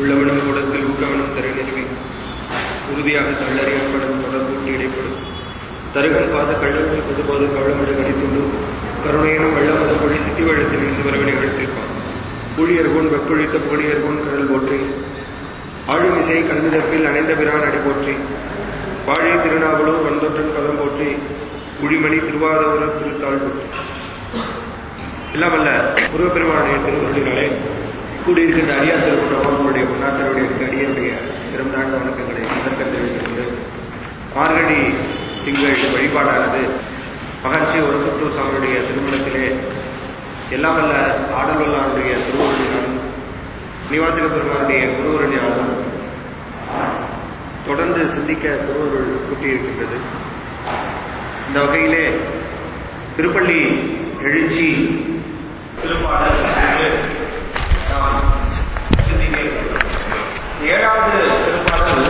உள்ளவனும் கூடத்தில் ஊக்கவனும் தரை நிறுவி உறுதியாக தள்ளறியப்படும் தொடர்பூட்டி இடைப்படும் தருகன் பாத கள்ளமிடு புதுபோது கவளமிடு கடித்துண்டு கருணையனும் வெள்ளமது பொழி சித்தி வழத்தில் இருந்து வரவனை அழைத்திருப்பான் ஊழியர்கோன் வெப்பொழித்த புகழியர்கோன் கடல் போற்றி ஆழிமிசை கல்விதற்பில் அணைந்த பிரான் அடி போற்றி வாழை திருநாவலூர் வந்தொற்றன் பதம் போற்றி குழிமணி திருவாதவர திருத்தாள் போற்றி எல்லாம் அல்ல முருகப்பெருமானுடைய திருவருளினாலே கூடியிருக்கின்ற அரியார் திருக்குறள் அவர்களுடைய பொன்னாத்தருடைய அடியனுடைய சிறந்தாண்ட வணக்கங்களை சந்தர்ப்பம் தெரிவித்துக்கொண்டு மார்கழி திங்கள் வழிபாடானது மகர்ஷி ஒருக்குத்தூர் சாமியுடைய திருமணத்திலே எல்லாம் வல்ல ஆடல்வல்லாருடைய திருவருளினாலும் நிவாசிக பெருமானுடைய குருவருளினாலும் தொடர்ந்து சிந்திக்க திருவருள் கூட்டியிருக்கின்றது இந்த வகையிலே திருப்பள்ளி எழுச்சி திருப்பாடல் என்று நாம் சிந்திக்க இருக்கிறோம். ஏழாவது திருப்பாடல்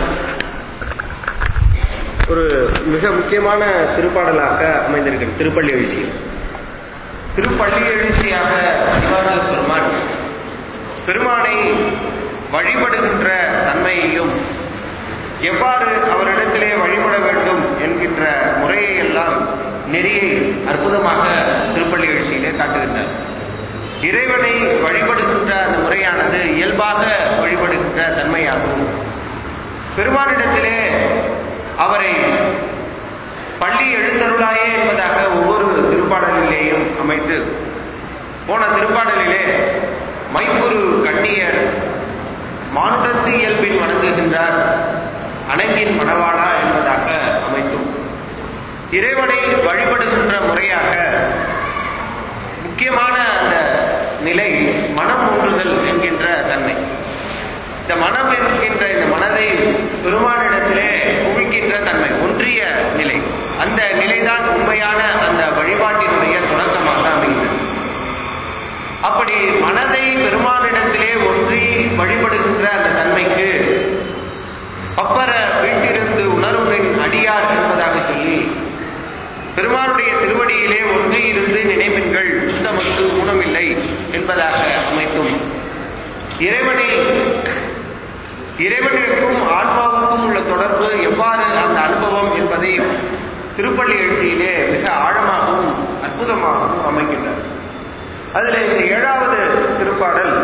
ஒரு மிக முக்கியமான திருப்பாடலாக அமைந்திருக்கிறது திருப்பள்ளி எழுச்சி திருப்பள்ளி எழுச்சியாக சிவாஜி பெருமான் பெருமானை வழிபடுகின்ற தன்மையையும் எவ்வாறு அவரிடத்திலே வழிபட வேண்டும் என்கின்ற முறையை எல்லாம் நெறியை அற்புதமாக திருப்பள்ளி எழுச்சியிலே காட்டுகின்றார் இறைவனை வழிபடுகின்ற அந்த முறையானது இயல்பாக வழிபடுகின்ற தன்மையாகும் பெருமானிடத்திலே அவரை பள்ளி எழுந்தருளாயே என்பதாக ஒவ்வொரு திருப்பாடலிலேயும் அமைத்து போன திருப்பாடலிலே மைப்புரு கண்ணியர் மானுடத்து இயல்பின் வணங்குகின்றார் அணங்கின் மணவாளா என்பதாக அமைத்தும் இறைவனை வழிபடுகின்ற முறையாக முக்கியமான அந்த நிலை மனம் ஒன்றுதல் என்கின்ற தன்மை இந்த மனம் என்கின்ற இந்த மனதை பெருமானிடத்திலே குவிக்கின்ற தன்மை ஒன்றிய நிலை அந்த நிலைதான் உண்மையான அந்த வழிபாட்டினுடைய தொடக்கமாக அமைகிறது அப்படி மனதை பெருமானிடத்திலே ஒன்றி வழிபடுகின்ற அந்த தன்மைக்கு அப்பற வீட்டிலிருந்து உணர்வுடன் அடியார் என்பதாக சொல்லி பெருமானுடைய திருவடியிலே ஒன்றியிருந்து நினைவின்கள் நமக்கு ஊனமில்லை என்பதாக அமைத்தும் இறைவனை இறைவனுக்கும் ஆன்மாவுக்கும் உள்ள தொடர்பு எவ்வாறு அந்த அனுபவம் என்பதை திருப்பள்ளி எழுச்சியிலே மிக ஆழமாகவும் அற்புதமாகவும் அமைக்கின்றார் அதில் இந்த ஏழாவது திருப்பாடல்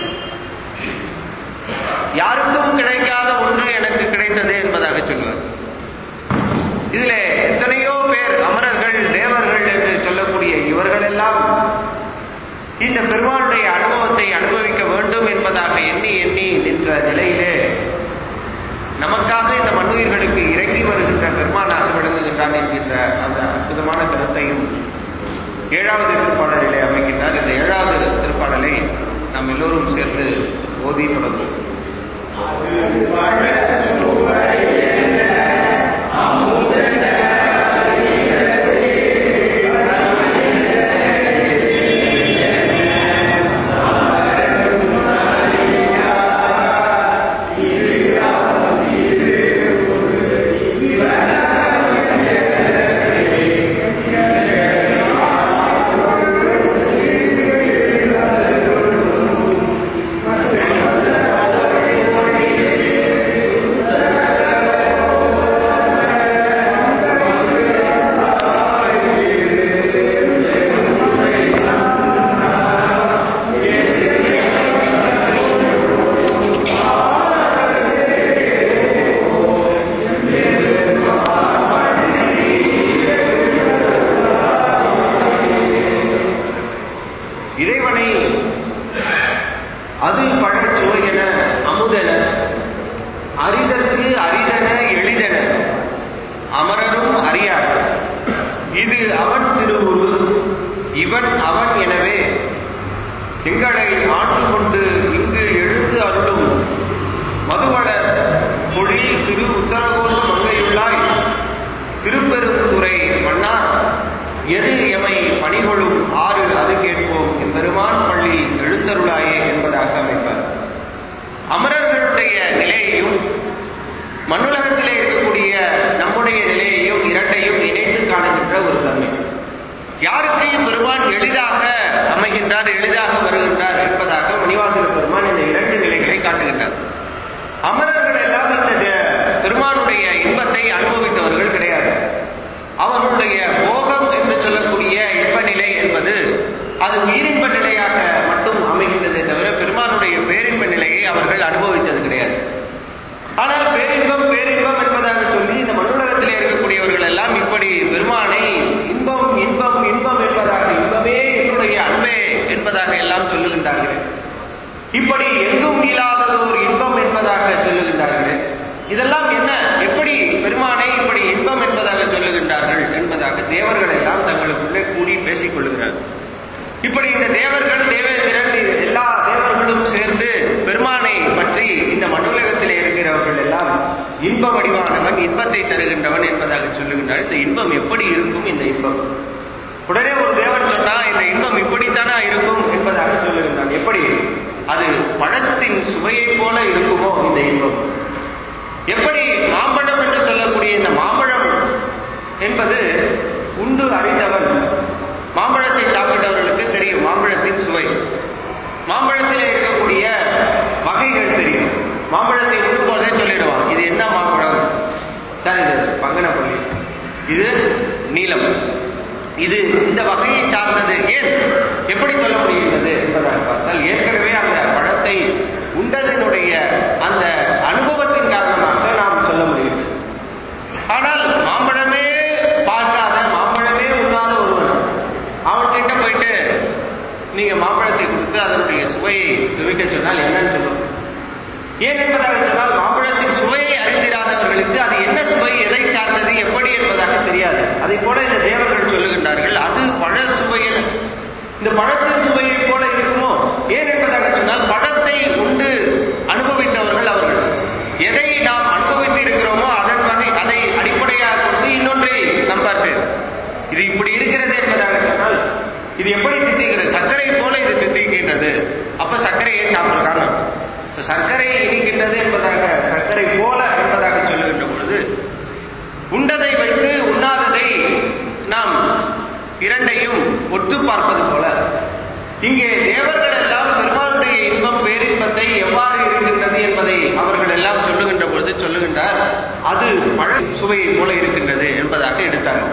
யாருக்கும் கிடைக்காத ஒன்று எனக்கு கிடைத்தது என்பதாக சொல்லுவார் இதில் எத்தனையோ பேர் அமரர்கள் தேவர்கள் என்று சொல்லக்கூடிய இவர்களெல்லாம் இந்த பெருமானுடைய அனுபவத்தை அனுபவிக்க வேண்டும் என்பதாக எண்ணி எண்ணி நின்ற நிலையிலே நமக்காக இந்த மண்ணுயிர்களுக்கு இறங்கி வருகின்ற பெருமானாக விளங்குகின்றான் என்கின்ற அந்த அற்புதமான கருத்தையும் ஏழாவது திருப்பாடலிலே அமைக்கின்றார் இந்த ஏழாவது திருப்பாடலை நாம் எல்லோரும் சேர்ந்து ஓதி தொடர்போம் இறைவனை அது பழச்சுவையென அமுதென அரிதற்கு அரிதன எளிதன அமரரும் அறியார் இது அவன் திருவுரு இவன் அவன் எனவே எங்களை ஆண்டு கொண்டு இங்கு எழுந்து அருளும் மதுவளர் பொழில் திரு உத்தரகோச மங்கையுள்ளாய் திருப்பெருந்துறை மன்னார் எது எமை பணிகொளும் ஆறு அது கேட்போம் எம்பெருமான் பள்ளி எழுந்தருளாயே என்பதாக அமைப்பார் அமரர்களுடைய நிலையையும் மண்ணுலகத்திலே இருக்கக்கூடிய நம்முடைய நிலையையும் இரண்டையும் இணைத்து காணுகின்ற ஒரு தன்மை யாருக்கு பெருமான் எளிதாக அமைகின்றார் எளிதாக வருகின்றார் என்பதாக மணிவாசக பெருமான் இந்த இரண்டு நிலைகளை காட்டுகின்றார் பேரின்ப நிலையை அவர்கள் அனுபவித்தது கிடையாது ஆனால் பேரின்பம் பேரின்பம் என்பதாக சொல்லி இந்த மண்ணுலகத்தில் இருக்கக்கூடியவர்கள் எல்லாம் இப்படி பெருமானை இன்பம் இன்பம் இன்பம் என்பதாக இன்பமே என்னுடைய அன்பே என்பதாக எல்லாம் சொல்லுகின்றார்கள் இப்படி எங்கும் இல்லாததோர் இன்பம் என்பதாக சொல்லுகின்றார்கள் இதெல்லாம் என்ன எப்படி பெருமானை இப்படி இன்பம் என்பதாக சொல்லுகின்றார்கள் என்பதாக தேவர்கள் எல்லாம் தங்களுக்குள்ளே கூடி பேசிக் கொள்ளுகிறார்கள் இப்படி இந்த தேவர்கள் தேவேந்திரன் இது எல்லா தேவர்களும் சேர்ந்து பெருமானை பற்றி இந்த மண்ணுலகத்தில் இருக்கிறவர்கள் எல்லாம் இன்ப வடிவானவன் இன்பத்தை தருகின்றவன் என்பதாக சொல்லுகின்றார் இந்த இன்பம் எப்படி இருக்கும் இந்த இன்பம் உடனே ஒரு தேவன் சொன்னா இந்த இன்பம் இப்படித்தானா இருக்கும் என்பதாக சொல்லுகின்றான் எப்படி அது பழத்தின் சுவையை போல இருக்குமோ இந்த இன்பம் எப்படி மாம்பழம் என்று சொல்லக்கூடிய இந்த மாம்பழம் என்பது உண்டு அறிந்தவன் மாம்பழத்தை சாப்பிட்டவர்களுக்கு தெரியும் மாம்பழத்தின் சுவை மாம்பழத்தில் இருக்கக்கூடிய வகைகள் தெரியும் மாம்பழத்தை உண்டு போதே சொல்லிடுவான் இது என்ன மாம்பழம் சார் இது பங்கனப்பள்ளி இது நீலம் இது இந்த வகையை சார்ந்தது ஏன் எப்படி சொல்ல முடிகிறது என்பதாக பார்த்தால் ஏற்கனவே அந்த பழத்தை உண்டதனுடைய அந்த அனுபவத்தின் காரணமாக நாம் சொல்ல முடிகிறது ஆனால் மாம்பழமே பார்க்காத மாம்பழமே உண்ணாத ஒருவன் அவன்கிட்ட போயிட்டு நீங்க மாம்பழத்தை கொடுத்து அதனுடைய சுவையை சுவைக்க சொன்னால் என்னன்னு சொல்லும் ஏன் என்பதாக சொன்னால் மாம்பழத்தின் சுவையை அறிந்திராதவர்களுக்கு அது என்ன சுவை எதை சார்ந்தது எப்படி என்பதாக தெரியாது அதை போல இந்த தேவர்கள் சொல்லுகின்றார்கள் அது பழ சுவையில் இந்த பழத்தின் சுவையை போல இருக்குமோ ஏன் என்பதாக சொன்னால் பழத்தை உண்டு அனுபவித்தவர்கள் அவர்கள் எதை நாம் அனுபவித்து இருக்கிறோமோ அதன் வகை அதை அடிப்படையாக கொண்டு இன்னொன்றை கம்பேர் செய்யும் இது இப்படி இருக்கிறது என்பதாக சொன்னால் இது எப்படி தித்திக்கிறது சர்க்கரை போல இது தித்திக்கின்றது அப்ப சர்க்கரையை சாப்பிடுறாங்க சர்க்கரை இனிக்கின்றது என்பதாக சர்க்கரை போல என்பதாக சொல்லுகின்ற பொழுது உண்டதை வைத்து உண்ணாததை நாம் இரண்டையும் ஒத்து பார்ப்பது போல இங்கே தேவர்கள் எல்லாம் பெருமாளுடைய இன்பம் பேரின்பத்தை எவ்வாறு இருக்கின்றது என்பதை அவர்கள் எல்லாம் சொல்லுகின்ற பொழுது சொல்லுகின்றார் அது பழ சுவையை போல இருக்கின்றது என்பதாக எடுத்தாங்க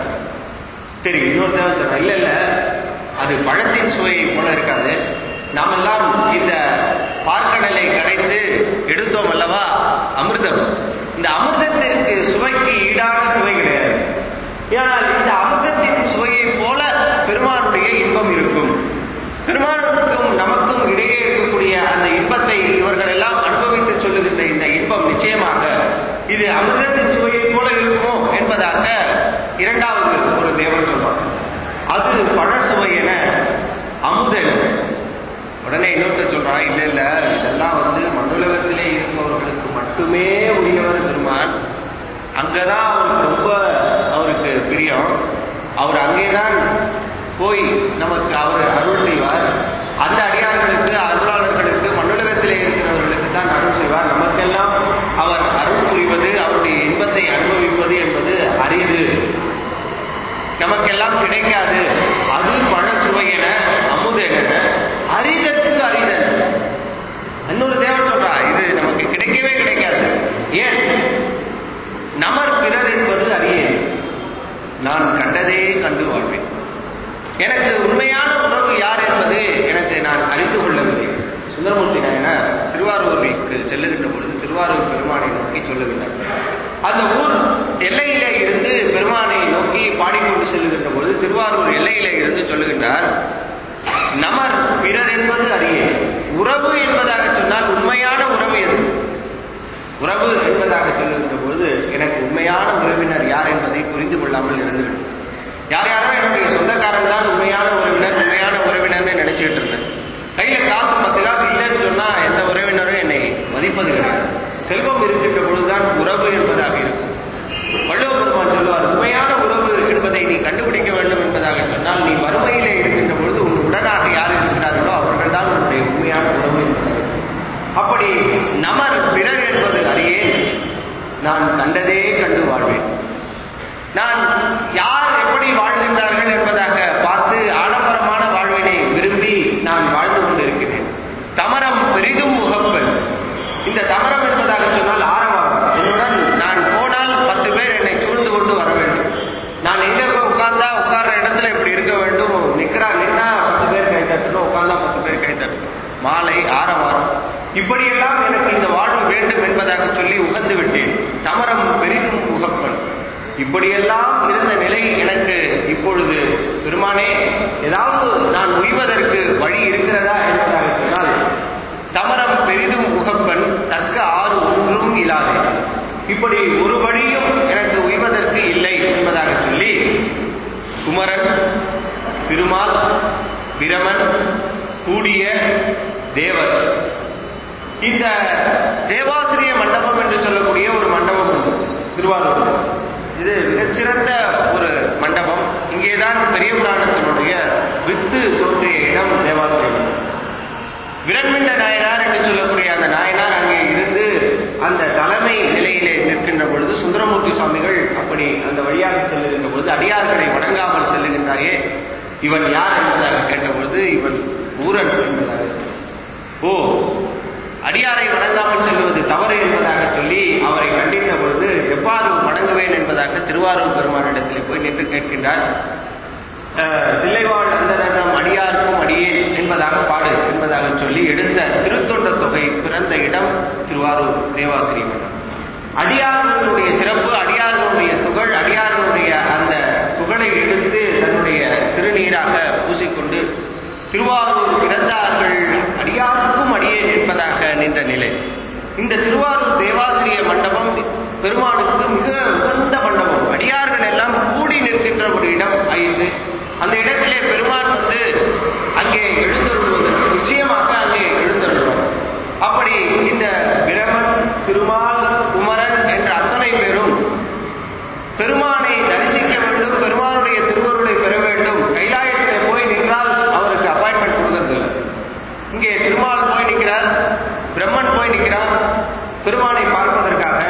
சரி இன்னொரு தேவை சொல்ற இல்ல இல்ல அது பழத்தின் சுவையை போல இருக்காது நாமெல்லாம் இந்த பார்க்கடலை கடைந்து எடுத்தோம் அல்லவா அமிர்தம் இந்த அமிர்தத்திற்கு சுவைக்கு ஈடான சுவை கிடையாது ஏனால் இந்த அமிர்தத்தின் சுவையை போல பெருமானுடைய இன்பம் இருக்கும் பெருமானுக்கும் நமக்கும் இடையே இருக்கக்கூடிய அந்த இன்பத்தை இவர்கள் எல்லாம் அனுபவித்து சொல்லுகின்ற இந்த இன்பம் நிச்சயமாக இது அமிர்தத்தின் சுவையை போல இருக்குமோ என்பதாக இரண்டாவது ஒரு தேவன் சொல்றார் அது பழ சுவை என அமுதன் உடனே இன்னொருத்தர் சொல்றான் இல்ல இல்ல இதெல்லாம் வந்து மண்ணுலகத்திலே இருப்பவர்களுக்கு மட்டுமே உரியவர் பெருமான் அங்கதான் அவருக்கு ரொம்ப அவருக்கு பிரியம் அவர் அங்கேதான் போய் நமக்கு அவர் அருள் செய்வார் அந்த அடியார்களுக்கு அருளாளர்களுக்கு மண்ணுலகத்திலே இருக்கிறவர்களுக்கு தான் அருள் செய்வார் நமக்கெல்லாம் அவர் அருள் புரிவது அவருடைய இன்பத்தை அனுபவிப்பது என்பது அரிது நமக்கெல்லாம் கிடைக்காது அது பழ சுவை என அமுதென அரிதற்கு அரிதன் இன்னொரு தேவன் சொல்றா இது நமக்கு கிடைக்கவே கிடைக்காது ஏன் நமர் பிறர் என்பது அறியேன் நான் கண்டதே கண்டு வாழ்வேன் எனக்கு உண்மையான உணவு யார் என்பது எனக்கு நான் அறிந்து கொள்ளவில்லை சுந்தரமூர்த்தி நாயனார் திருவாரூருக்கு செல்லுகின்ற பொழுது திருவாரூர் பெருமானை நோக்கி சொல்லுகின்றார் அந்த ஊர் எல்லையிலே இருந்து பெருமானை நோக்கி பாடிக்கொண்டு செல்லுகின்ற பொழுது திருவாரூர் எல்லையிலே இருந்து சொல்லுகின்றார் நமர் பிறர் என்பது அறியே உறவு என்பதாக சொன்னால் உண்மையான உறவு எது உறவு என்பதாக சொல்லுகின்ற பொழுது எனக்கு உண்மையான உறவினர் யார் என்பதை புரிந்து கொள்ளாமல் இருந்துவிடும் யார் யாரோ என்னுடைய சொந்தக்காரன் தான் உண்மையான உறவினர் உண்மையான உறவினர்னு நினைச்சுக்கிட்டு இருந்தேன் கையில காசு பத்து காசு இல்லைன்னு சொன்னா எந்த உறவினரும் என்னை மதிப்பது கிடையாது செல்வம் இருக்கின்ற பொழுதுதான் உறவு என்பதாக இருக்கும் வள்ளுவ பெருமான் சொல்லுவார் உண்மையான உறவு என்பதை நீ கண்டுபிடிக்க வேண்டும் என்பதாக சொன்னால் நீ வறுமையிலே இருக்கின்ற பொழுது உன் உடனாக யார் இருக்கிறார்களோ அவர்கள் தான் உன்னுடைய உண்மையான உறவு என்பதாக அப்படி நமர் பிறர் என்பது அறியேன் நான் கண்டதே கண்டு வாழ்வேன் நான் யார் எப்படி வாழ்கின்றார்கள் என்பதாக பார்த்து ஆடம்பரமான வாழ்வினை விரும்பி நான் வாழ்ந்து கொண்டிருக்கிறேன் தமரம் பெரிதும் முகப்பல் இந்த தமரம் என்பதாக சொன்னால் ஆரவாரம் என்னுடன் நான் போனால் பத்து பேர் என்னை சூழ்ந்து கொண்டு வர வேண்டும் நான் எங்க போய் உட்கார்ந்தா உட்கார்ற இடத்துல இப்படி இருக்க வேண்டும் நிக்கிறா நின்னா பத்து பேர் கை தட்டணும் உட்கார்ந்தா பத்து பேர் கை தட்டணும் மாலை ஆரவாரம் இப்படியெல்லாம் எனக்கு இந்த வாழ்வு வேண்டும் என்பதாக சொல்லி உகந்து விட்டேன் தமரம் பெரிதும் உகப்பன் இப்படியெல்லாம் இருந்த நிலை எனக்கு இப்பொழுது பெருமானே ஏதாவது நான் உய்வதற்கு வழி இருக்கிறதா என்பதாக சொன்னால் தமரம் பெரிதும் உகப்பன் தக்க ஆறு ஒன்றும் இல்லாது இப்படி ஒரு வழியும் எனக்கு உய்வதற்கு இல்லை என்பதாக சொல்லி குமரன் திருமால் பிரமன் கூடிய தேவர் இந்த தேவாசிரிய மண்டபம் என்று சொல்லக்கூடிய ஒரு மண்டபம் உண்டு திருவாரூர் இது மிகச்சிறந்த ஒரு மண்டபம் இங்கேதான் பெரிய புராணத்தினுடைய வித்து தோன்றிய இடம் தேவாசிரியம் விரண்மிண்ட நாயனார் என்று சொல்லக்கூடிய அந்த நாயனார் அங்கே இருந்து அந்த தலைமை நிலையிலே நிற்கின்ற பொழுது சுந்தரமூர்த்தி சுவாமிகள் அப்படி அந்த வழியாக செல்லுகின்ற பொழுது அடியார்களை வணங்காமல் செல்லுகின்றாயே இவன் யார் என்பதாக கேட்டபொழுது இவன் ஊரன் என்பதாக ஓ அடியாரை வணங்காமல் செல்வது தவறு என்பதாக சொல்லி அவரை கண்டித்த பொழுது எவ்வாறு வணங்குவேன் என்பதாக திருவாரூர் பெருமானிடத்தில் போய் நின்று கேட்கின்றார் அஹ், தில்லைவாழ் அந்தரம் அடியாருக்கும் அடியேன் என்பதாக பாடு என்பதாக சொல்லி எடுத்த திருத்தொண்ட தொகை பிறந்த இடம் திருவாரூர் தேவாசிரி மன்றம் அடியார்களுடைய சிறப்பு அடியார்களுடைய துகள் அடியார்களுடைய அந்த துகளை எடுத்து தன்னுடைய திருநீராக பூசிக்கொண்டு திருவாரூர் பிறந்தார்கள் அடியாருக்கும் அடியேன் என்பதாக நின்ற நிலை இந்த திருவாரூர் தேவாசிரிய மண்டபம் பெருமானுக்கு மிக உகந்த மண்டபம் அடியார்கள் எல்லாம் கூடி நிற்கின்ற ஒரு இடம் ஆயிற்று அந்த இடத்திலே பெருமான் வந்து அங்கே எழுந்தருள்வதற்கு நிச்சயமாக அங்கே எழுந்தருள்வார் அப்படி இந்த பிரமன் திருமால் குமரன் என்ற அத்தனை பேரும் பெருமானை தரிசிக்க வேண்டும் பெருமானுடைய திருவருளை பெற வேண்டும் கைலாயத்திலே போய் நின்றால் அவருக்கு அப்பாயின்மெண்ட் கொடுக்கறதில்லை இங்கே திருமால் போய் நிற்கிறார் பிரம்மன் போய் நிற்கிறார் பெருமானை பார்ப்பதற்காக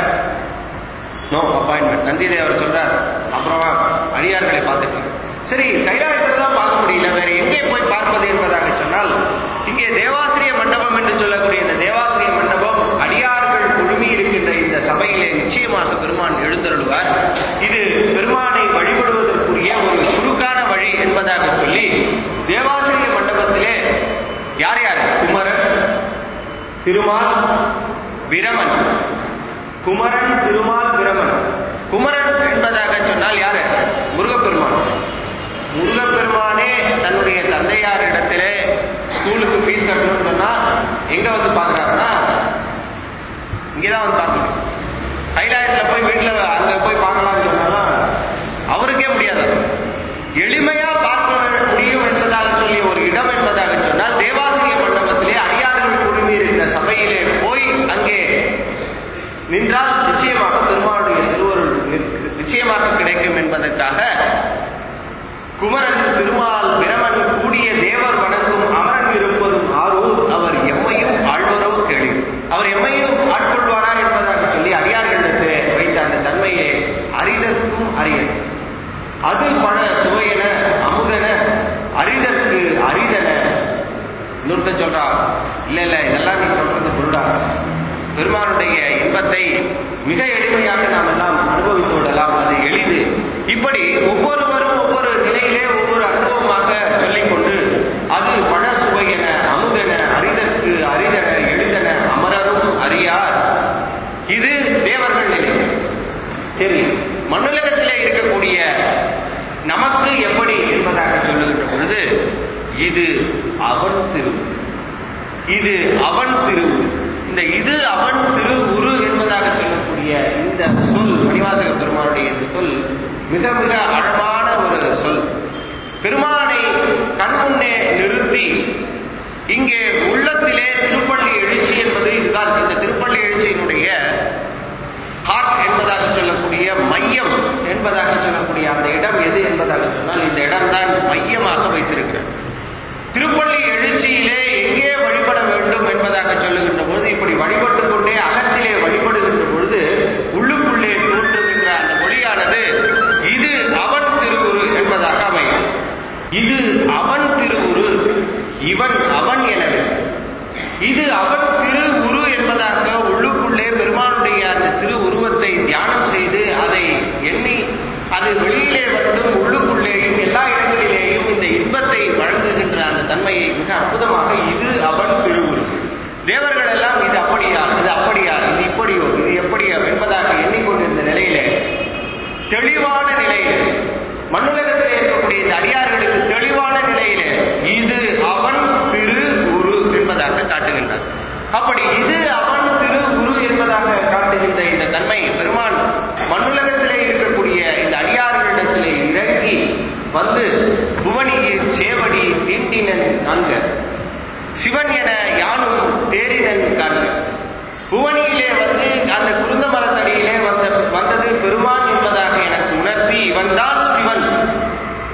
நோ அப்பாயின்மெண்ட் நந்திதேவர் சொல்றார் அப்புறமா அடியார்களை பார்த்துட்டு சரி கைலாயத்தில் தான் பார்க்க முடியல வேற எங்கே போய் பார்ப்பது என்பதாக சொன்னால் இங்கே தேவாசிரிய மண்டபம் என்று சொல்லக்கூடிய இந்த தேவாசிரிய மண்டபம் அடியார்கள் குழுமி இருக்கின்ற இந்த சபையிலே நிச்சயமாக பெருமான் எழுந்தருள்வார் இது பெருமானை வழிபடுவதற்குரிய ஒரு சுருக்கான வழி என்பதாக சொல்லி தேவாசிரிய மண்டபத்திலே யார் யார் குமரன் திருமால் பிரமன் குமரன் திருமால் பிரமன் குமரன் என்பதாக சொன்னால் யாரு முருகப்பெருமான் முருகப்பெருமானே தன்னுடைய தந்தையாரிடத்திலே ஸ்கூலுக்கு ஃபீஸ் கட்டணும்னு சொன்னா எங்க வந்து பாக்குறாருன்னா இங்கதான் வந்து பார்க்கணும் கைலாயத்துல போய் வீட்டுல அங்க போய் பார்க்கலாம்னு சொன்னாலும் அவருக்கே முடியாது எளிமையா பார்க்க முடியும் என்பதாக சொல்லிய ஒரு இடம் என்பதாக சொன்னால் தேவாசிரிய மண்டபத்திலே அடியார்கள் குழுமி இருக்கிற சபையிலே போய் அங்கே நின்றால் நிச்சயமாக பெருமாளுடைய திருவருள் நிற்கு- நிச்சயமாக கிடைக்கும் என்பதற்காக குமரன் திருமால் பிரமன் கூடிய தேவர் வணங்கும் அமரன் இருப்பதும் ஆரூர் அவர் எம்மையும் ஆழ்வரோ கேள்வி அவர் எம்மையும் ஆட்கொள்வாரா என்பதாக சொல்லி அடியார்களிடத்து வைத்த அந்த தன்மையை அறிதற்கும் அறியது அது பல சுவையென அமுதன அறிதற்கு அரிதன இன்னொருத்தன் சொல்றா இல்ல இல்ல இதெல்லாம் நீ சொல்றது பொருடா பெருமானுடைய இன்பத்தை மிக எளிமையாக நாம் எல்லாம் அனுபவித்து விடலாம் அது எளிது இப்படி ஒவ்வொருவரும் ஒவ்வொரு நிலையிலே ஒவ்வொரு அனுபவமாக சொல்லிக்கொண்டு அது பழ சுவையென அமுதென அறிதற்கு அரிதன எளிதன அமரரும் அறியார் இது தேவர்கள் நிலை சரி மண்ணுலகத்திலே இருக்கக்கூடிய நமக்கு எப்படி என்பதாக சொல்லுகின்ற பொழுது இது அவன் திரு இது அவன் திரு இந்த இது அவன் திரு உரு என்பதாக சொல்லக்கூடிய இந்த சொல் மணிவாசக பெருமானுடைய இந்த சொல் மிக மிக ஆழமான ஒரு சொல் பெருமானை கண்முன்னே நிறுத்தி இங்கே உள்ளத்திலே திருப்பள்ளி எழுச்சி என்பது இதுதான் இந்த திருப்பள்ளி எழுச்சியினுடைய ஹார்ட் என்பதாக சொல்லக்கூடிய மையம் என்பதாக சொல்லக்கூடிய அந்த இடம் எது என்பதாக சொன்னால் இந்த இடம்தான் மையமாக வைத்திருக்கிறது திருப்பள்ளி எழுச்சியிலே எங்கே வழிபட வேண்டும் என்பதாக சொல்லுகின்ற பொழுது இப்படி வழிபட்டுக் கொண்டே அகத்திலே வழிபடுகின்ற பொழுது உள்ளுக்குள்ளே தோன்றுகின்ற அந்த மொழியானது இது அவன் திருவுரு என்பதாக அமையும் இது அவன் திருவுரு இவன் அவன் எனவே இது அவன் திரு உரு என்பதாக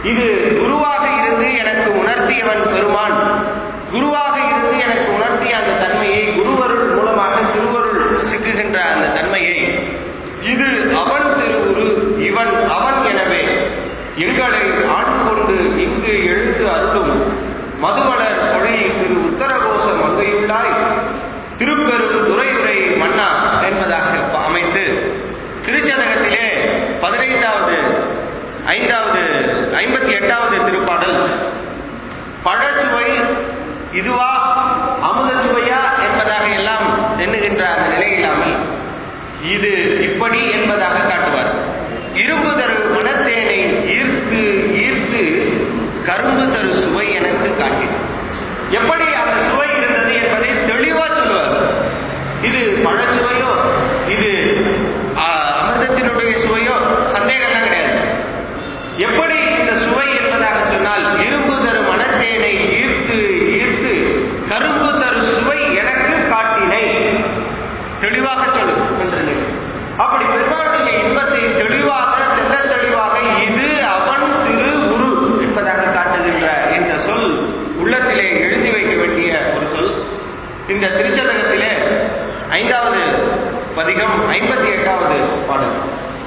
இது குருவாக இருந்து எனக்கு உணர்த்தியவன் பெருமான் குருவாக இருந்து எனக்கு உணர்த்திய அந்த தன்மையை குருவருள் மூலமாக திருவருள் சிக்குகின்ற அந்த தன்மையை இது அவன் திருவுரு இவன் அவன் எனவே எங்களை ஆண்டு கொண்டு இங்கு எழுந்து அருளும் மதுவளர் மொழி திரு உத்தரகோச மங்கையுள்ளாய் திருப்பெரும் துறையுரை மன்னா என்பதாக அமைத்து திருச்சதகத்திலே பதினைந்தாவது ஐந்தாவது ஐம்பத்தி எட்டாவது திருப்பாடல் பழச்சுவை இதுவா அமுதச்சுவையா என்பதாக எல்லாம் எண்ணுகின்ற அந்த நிலை இல்லாமல் இது இப்படி என்பதாக காட்டுவார் இரும்பு தரு மனத்தேனை ஈர்த்து ஈர்த்து கரும்பு தரு சுவை எனக்கு காட்டினார் எப்படி அந்த சுவை இருந்தது என்பதை தெளிவா சொல்லுவார் இது பழச்சுவையோ இது ஆ, அமிர்தத்தினுடைய சுவையோ சந்தேகம்லாம் கிடையாது எப்படி இந்த சுவை என்பதாக சொன்னால் இரும்பு தரு மனத்தேனை ஈர்த்து ஈர்த்து கரும்பு தரு சுவை எனக்கு காட்டினை தெளிவாக சொல்லு என்று நிலை. அப்படி பெருமாளுடைய இன்பத்தை தெளிவாக தெள்ள தெளிவாக இது அவன் திரு குரு என்பதாக காட்டுகின்ற இந்த சொல் உள்ளத்திலே எழுதி வைக்க வேண்டிய ஒரு சொல் இந்த திருச்சதகத்திலே ஐந்தாவது பதிகம் ஐம்பத்தி எட்டாவது பாடல்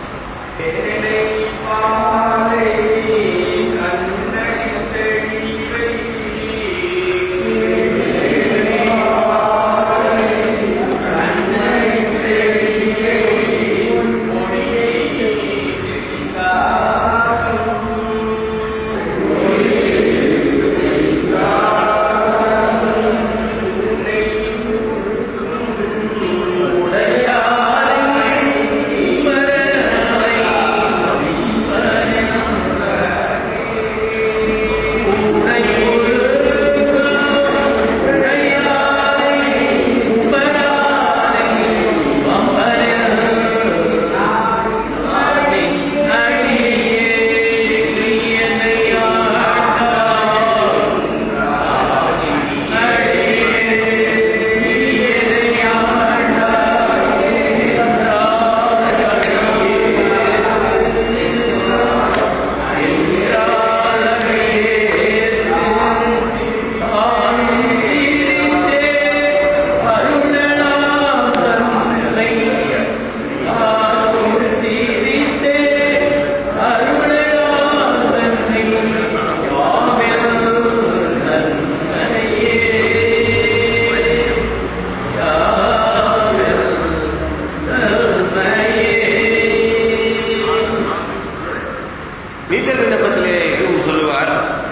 நீச்சல் விண்ணப்பத்திலே இதுவும் சொல்லுவார்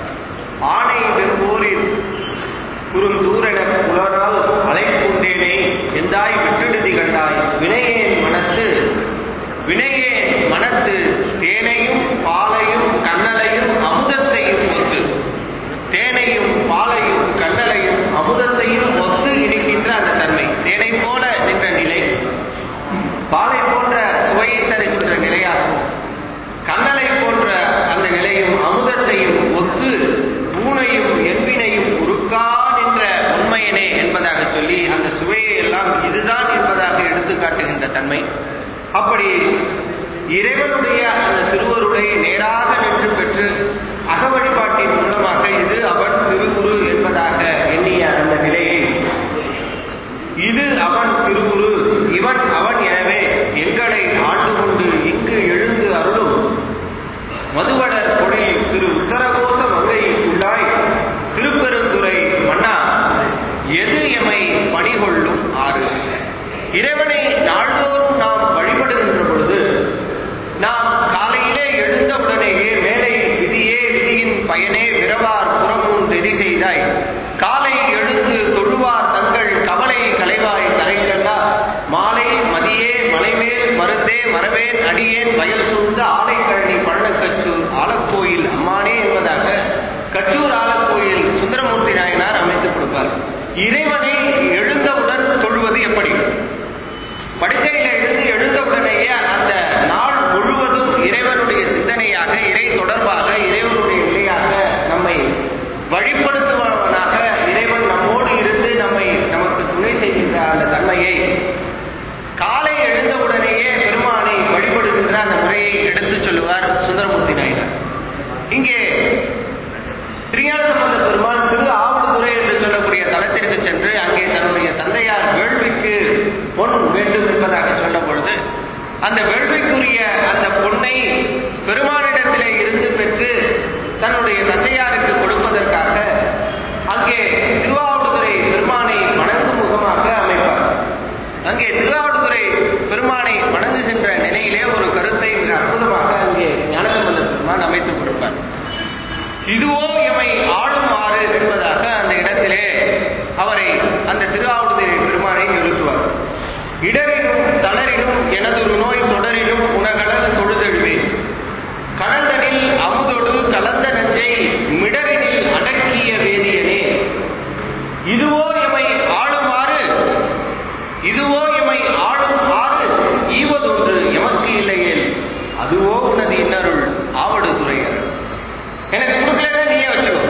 ஆணை வெம்போரில் குறுந்தூரென புலரால் அலைக்கொண்டேனே எந்தாய் விட்டுடுதி கண்டாய் வினையேன் மனத்து வினையேன் மனத்து தேனையும் பாலையும் கண்ணலையும் அமுதத்தையும் ஒத்து தேனையும் பாலையும் கண்ணலையும் அமுதத்தையும் ஒத்து இருக்கின்ற அந்த தன்மை தேனை போல நின்ற நிலை பாலை போன்ற சுவையை தருகின்ற நிலையாகும் கண்ணலை போன்ற அந்த நிலையும் அமுதத்தையும் ஒத்து பூனையும் என்பினையும் உருக்கா நின்ற உண்மையனே என்பதாக சொல்லி அந்த சுவையை எல்லாம் இதுதான் என்பதாக எடுத்து காட்டுகின்ற தன்மை அப்படி இறைவனுடைய அந்த திருவருளை நேராக நின்று பெற்று அகவழிபாட்டின் மூலமாக இது அவன் திருவுரு என்பதாக எண்ணிய அந்த நிலையை இது அவன் திருவுரு இவன் அவன் எனவே எங்களை ஆண்டு கொண்டு இங்கு எழுந்து அருளும் மதுவடர் பொழி திரு உத்தரகோச மங்கை உள்ளாய் திருப்பெருந்துறை மன்னா எது எமை பணிகொள்ளும் ஆறு இறைவனை நாள்தோறும் நாம் வழிபடுகின்ற பொழுது நாம் காலையிலே எழுந்தவுடனேயே மேலே விதியே விதியின் பயனே விரவார் புறமும் நெறி செய்தாய் காலை எழுந்து தொழுவார் தங்கள் கவலை கலைவாய் கரைக்கண்டா மாலை மதியே மலைமேல் மருந்தே மரவேன் அடியேன் வயல் சூழ்ந்த ஆலைக்கழனி பழக்கச்சூர் ஆலக்கோயில் அம்மானே என்பதாக கச்சூர் ஆலக்கோயில் சுந்தரமூர்த்தி நாயனார் அமைத்துக் கொடுப்பார் இறைவனை எழுந்தவுடன் தொழுவது எப்படி படுக்கையில இருந்து எழுந்தவுடனேயே அந்த நாள் முழுவதும் இறைவனுடைய சிந்தனையாக இறை தொடர்பாக இறைவனுடைய நிலையாக நம்மை வழிபடுத்துபவனாக இறைவன் நம்மோடு இருந்து நம்மை நமக்கு துணை செய்கின்ற அந்த தன்மையை காலை எழுந்தவுடனேயே பெருமானை வழிபடுகின்ற அந்த முறையை எடுத்து அந்த வேள்விக்குரிய அந்த பொன்னை பெருமானிடத்திலே இருந்து பெற்று தன்னுடைய தந்தையாருக்கு கொடுப்பதற்காக அங்கே திருவாவடுதுறை பெருமானை வணங்கும் முகமாக அமைப்பார் அங்கே திருவாவடுதுறை பெருமானை வணங்குகின்ற நிலையிலே ஒரு கருத்தை மிக அற்புதமாக அங்கே ஞானசம்பந்த பெருமான் அமைத்துக் கொடுப்பார் இதுவோ எமை ஆளும் ஆறு என்பதாக அந்த இடத்திலே அவரை அந்த திருவாவடுதுறை பெருமானை நிறுத்துவார் இடரினும் தளரினும் எனதொரு நோய் தொடரினும் உனகடல் தொழுதெழுவேன் கடந்தனில் அமுதொடு கலந்த நஞ்சை மிடரினில் அடக்கிய வேதியனே இதுவோ எமை ஆளுமாறு இதுவோ எமை ஆளும் ஆறு ஈவதொன்று எமக்கு இல்லையேல் அதுவோ உனது இன்னருள் ஆவடு துறையர் எனக்கு கொடுக்கலன்னா நீயே வச்சுக்கோ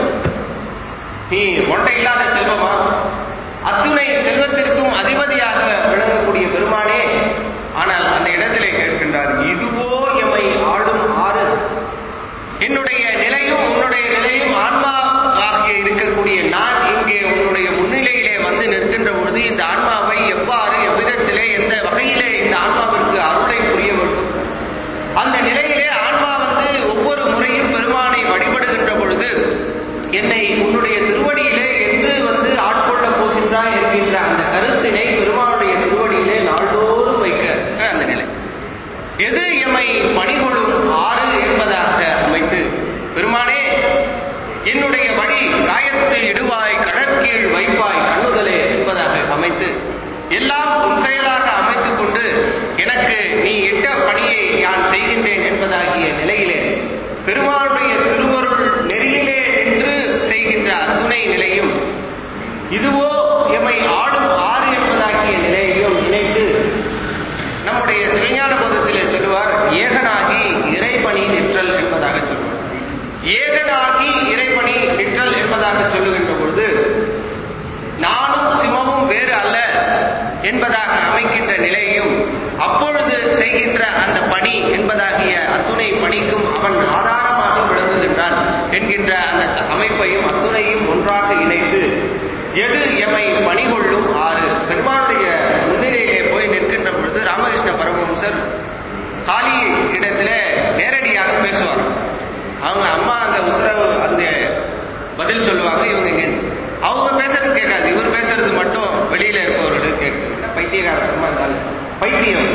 நீ ஒன்றை இல்லாத செல்வமா அத்துணை செல்வத்திற்கும் அதிபதியாக விளங்கக்கூடிய பெருமானே ஆனால் அந்த இடத்திலே கேட்கின்றார் இதுவோ எமை ஆளும் ஆறு என்னுடைய நிலையும் உன்னுடைய நிலையும் ஆன்மாவாகிய இருக்கக்கூடிய நான் இங்கே உன்னுடைய முன்னிலையிலே வந்து நிற்கின்ற பொழுது இந்த ஆன்மாவை எவ்வாறு எவ்விதத்திலே எந்த வகையிலே இந்த ஆன்மாவிற்கு அருளை புரிய வேண்டும் அந்த நிலையிலே ஆன்மா வந்து ஒவ்வொரு முறையும் பெருமானை வழிபடுகின்ற பொழுது என்னை உன்னுடைய திருவடியிலே என்று வந்து ஆட்கொள்ளப் போகின்றாய் என்கின்ற அந்த கருத்தினை பெருமானுடைய திருவடியிலே நாள்தோறும் வைக்க அந்த நிலை எது எம்மை பணிகொள்ளும் ஆறு என்பதாக அமைத்து பெருமானே என்னுடைய வழி காயத்து இடுவாய் கடற்கீழ் வைப்பாய் கண்ணுதலே என்பதாக அமைத்து எல்லாம் உன் செயலாக அமைத்துக் கொண்டு எனக்கு நீ இட்ட பணியை நான் செய்கின்றேன் என்பதாகிய நிலையிலே பெருமானுடைய திருவருள் நெறியிலே நின்று செய்கின்ற அத்துணை நிலையும் இதுவோ எம்மை ஆளும் ஆறு என்பதாகிய நிலையையும் இணைத்து நம்முடைய சிவஞான போதத்திலே சொல்லுவார் ஏகனாகி இறைபணி நிற்றல் என்பதாக சொல்லுவார் ஏகனாகி இறைபணி நிற்றல் என்பதாக சொல்லுகின்ற பொழுது நானும் சிவமும் வேறு அல்ல என்பதாக அமைக்கின்ற நிலையும் அப்பொழுது செய்கின்ற அந்த பணி என்பதாகிய அத்துணை பணிக்கும் அவன் ஆதாரமாக விளங்குகின்றான் என்கின்ற அந்த அமைப்பையும் அத்துணையும் ஒன்றாக இணைத்து எது எமை பணிகொள்ளும் ஆறு பெருமானுடைய முன்னிலையிலே போய் நிற்கின்ற பொழுது ராமகிருஷ்ண பரமஹம்சர் காளி இடத்துல நேரடியாக பேசுவார் அவங்க அம்மா அந்த உத்தரவு அந்த பதில் சொல்லுவாங்க இவங்க இங்க அவங்க பேசுறது கேட்காது இவர் பேசுறது மட்டும் வெளியில இருப்பவர்களுக்கு கேட்குது என்ன பைத்தியகாரமா இருந்தாலும் பைத்தியம்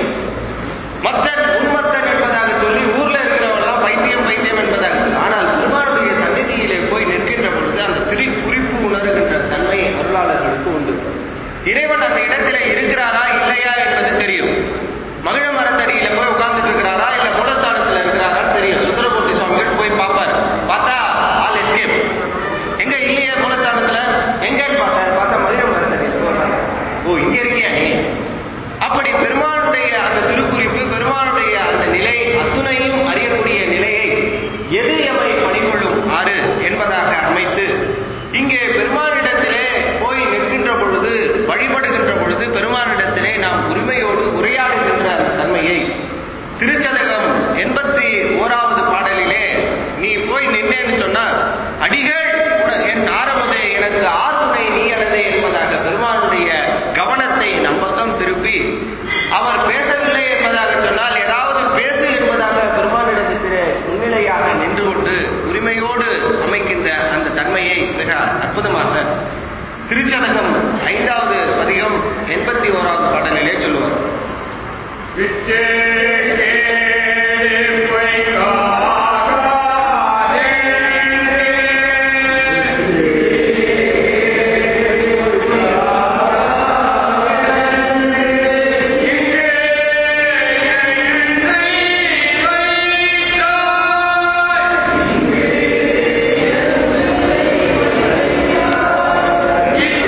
மத்தன் உண்மத்தன் என்பதாக சொல்லி ஊர்ல இருக்கிறவரெல்லாம் பைத்தியம் பைத்தியம் என்பதாக சொல்லி ஆனால் பெருமானுடைய சந்நிதியிலே போய் நிற்கின்ற பொழுது அந்த திரு குறிப்பு உணர்கின்ற தன்மை அருளாளர்களுக்கு உண்டு இறைவன் அந்த இடத்திலே இருக்கிறாரா இல்லையா என்பது தெரியும் மகிழ மரத்தடியில போய் உட்கார்ந்துட்டு இருக்கிறாரா இல்ல மூலஸ்தானத்துல இருக்கிறாரான்னு தெரியும் சுந்தரமூர்த்தி சுவாமிகள் போய் பார்ப்பார் பார்த்தா ஆல் எஸ்கேப் எங்க இல்லையே மூலஸ்தானத்துல எங்கன்னு பார்த்தாரு பார்த்தா மகிழ மரத்தடியில போறாங்க ஓ இங்க இருக்கியா நீ அப்படி பெருமானுடைய அந்த திருக்குறிப்பு பெருமானுடைய அந்த நிலை அத்துணையும் அறியக்கூடிய நிலையை எது எமை பணிகொள்ளும் ஆறு என்பதாக அமைத்து இங்கே பெருமானிடத்திலே போய் நிற்கின்ற பொழுது வழிபடுகின்ற பொழுது பெருமானிடத்திலே நாம் உரிமையோடு உரையாடுகின்ற அந்த தன்மையை திருச்சதகம் எண்பத்தி ஓராவது பாடலிலே நீ போய் நின்னேன்னு சொன்னா அடிகள் உன- என் ஆரம்பதே எனக்கு ஆறுனை நீ அடதே என்பதாக பெருமானுடைய கவனத்தை நம் பக்கம் திருப்பி அவர் பேசவில்லை என்பதாக சொன்னால் ஏதாவது பேசு என்பதாக பெருமானிடத்திலே முன்னிலையாக நின்று கொண்டு உரிமையோடு அமைக்கின்ற அந்த தன்மையை மிக அற்புதமாக திருச்சதகம் ஐந்தாவது பதிகம் எண்பத்தி ஓராவது பாடலிலே சொல்லுவார்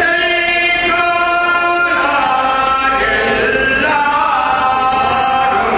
எல்லாரும்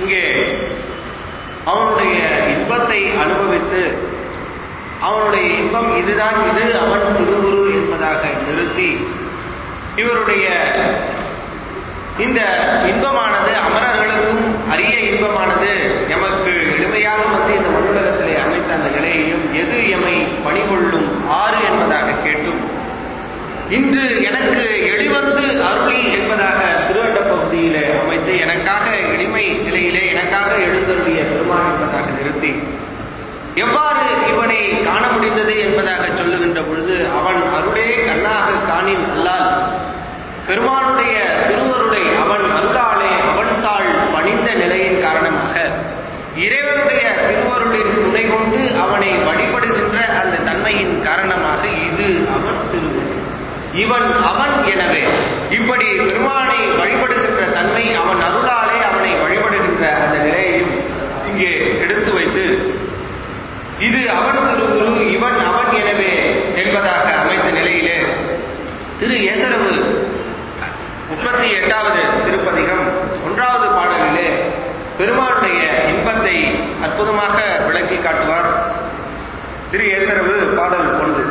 இங்கே அவனுடைய இன்பத்தை அனுபவித்து அவனுடைய இன்பம் இதுதான் இது அவன் திருவுரு என்பதாக நிறுத்தி இவருடைய இந்த இன்பமானது அமரர்களுக்கும் அரிய இன்பமானது எமக்கு எளிமையாக வந்து இந்த மண்ணுலகத்திலே அமைத்த அந்த நிலையையும் எது எமை பணிகொள்ளும் ஆறு என்பதாக கேட்டும் இன்று எனக்கு எளிவந்து அருளி என்பதாக திருவண்ட பகுதியிலே அமைத்து எனக்காக எளிமை நிலையிலே எனக்காக எழுந்தருளிய பெருமான் என்பதாக நிறுத்தி எவ்வாறு இவனை காண முடிந்தது என்பதாக சொல்லுகின்ற பொழுது அவன் அருளே கண்ணாக காணின் அல்லால் பெருமானுடைய திருவருளை அவன் அருளாலே அவன் தாள் பணிந்த நிலையின் காரணமாக இறைவனுடைய திருவருளின் துணை கொண்டு அவனை வழிபடுகின்ற அந்த தன்மையின் காரணமாக இது அவன் திருவருள் இவன் அவன் எனவே இப்படி பெருமானை வழிபடுகின்ற தன்மை அவன் அருளாலே அவனை வழிபடுகின்ற அந்த நிலையையும் இங்கே எடுத்து வைத்து இது அவன் திருவுரு இவன் அவன் எனவே என்பதாக அமைத்த நிலையிலே திரு ஏசரவு முப்பத்தி எட்டாவது திருப்பதிகம் ஒன்றாவது பாடலிலே பெருமானுடைய இன்பத்தை அற்புதமாக விளக்கி காட்டுவார் திரு ஏசரவு பாடல் ஒன்று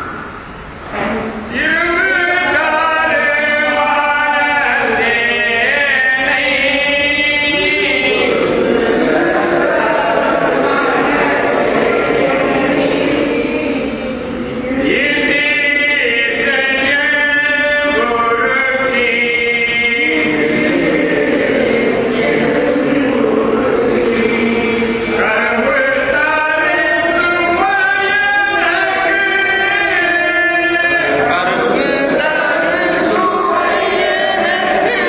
கருப்பு தரு சுவையனக்கு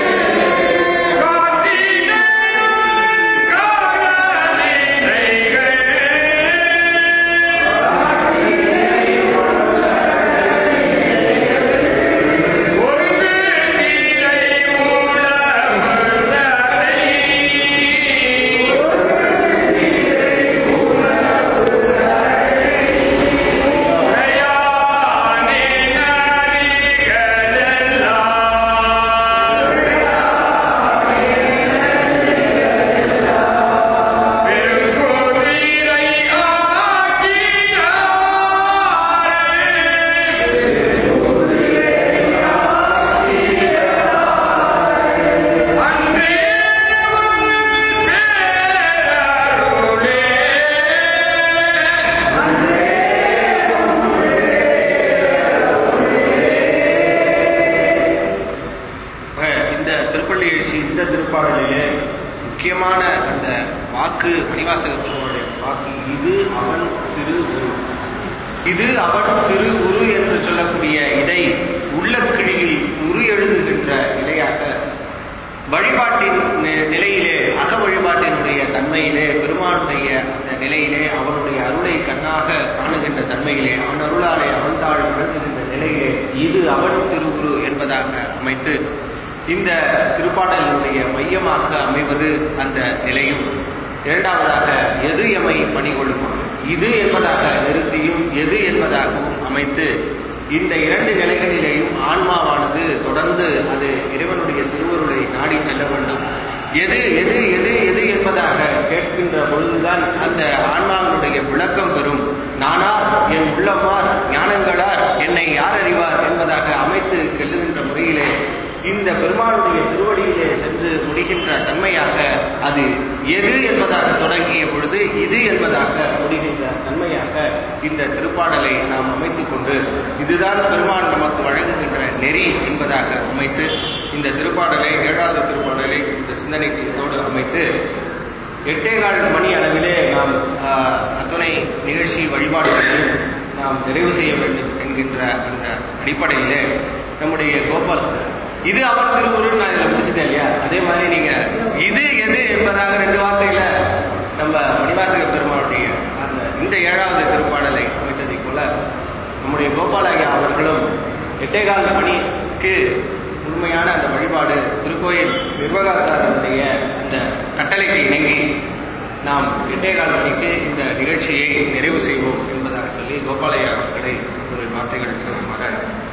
அஹ் இந்த திருப்பள்ளி எழுச்சி இந்த திருப்பாடலிலே முக்கியமான அந்த வாக்கு மணிவாசக பெருமானுடைய வாக்கு இது அவன் திரு உரு இது அவன் திரு உரு என்று சொல்லக்கூடிய இடை உள்ளக்கிழியில் உரு எழுதுகின்ற நிலையாக வழிபாட்டின் நி- நிலையிலே அக வழிபாட்டினுடைய தன்மையிலே பெருமானுடைய அந்த நிலையிலே அவனுடைய அருளை கண்ணாக காணுகின்ற தன்மையிலே அவன் அருளாலே அவன் தாழ் விளங்குகின்ற நிலையிலே இது அவன் திருவுரு என்பதாக அமைத்து இந்த திருப்பாடலினுடைய மையமாக அமைவது அந்த நிலையும் இரண்டாவதாக எது எமை பணிகொள்ளுமாறு இது என்பதாக நிறுத்தியும் எது என்பதாகவும் அமைத்து இந்த இரண்டு நிலைகளிலேயும் ஆன்மாவானது தொடர்ந்து அது இறைவனுடைய திருவருளை நாடி செல்ல வேண்டும் எது எது எது எது என்பதாக கேட்கின்ற பொழுதுதான் அந்த ஆன்மாவினுடைய விளக்கம் பெறும் நானார் என் உள்ளமார் ஞானங்களார் என்னை யார் அறிவார் என்பதாக அமைத்து செல்லுகின்ற முறையிலே இந்த பெருமாளுடைய திருவடியிலே சென்று முடிகின்ற தன்மையாக அது எது என்பதாக தொடங்கிய பொழுது இது என்பதாக முடிகின்ற தன்மையாக இந்த திருப்பாடலை நாம் அமைத்துக் கொண்டு இதுதான் பெருமான் நமக்கு வழங்குகின்ற நெறி என்பதாக அமைத்து இந்த திருப்பாடலை ஏழாவது திருப்பாடலை இந்த சிந்தனைகளோடு அமைத்து எட்டே கால் மணி அளவிலே நாம் ஆஹ், அத்துணை நிகழ்ச்சி வழிபாடுகளையும் நாம் நிறைவு செய்ய வேண்டும் என்கின்ற அந்த அடிப்படையிலே நம்முடைய கோபால் இது அவர் திருவுருன்னு நான் இதில் முடிச்சிட்டேன் இல்லையா அதே மாதிரி நீங்க இது எது என்பதாக ரெண்டு வார்த்தையில நம்ம மணிவாசக பெருமாளுடைய அந்த இந்த ஏழாவது திருப்பாடலை அமைத்ததை போல நம்முடைய கோபாலய்யா அவர்களும் எட்டேகால் மணிக்கு முழுமையான அந்த வழிபாடு திருக்கோயில் நிர்வாகத்தாரருடைய அந்த கட்டளைக்கு இணங்கி நாம் எட்டேகால் மணிக்கு இந்த நிகழ்ச்சியை நிறைவு செய்வோம் என்பதாக சொல்லி கோபாலய்யா அவர்களை ஒரு வார்த்தைகள் பேசுமாறு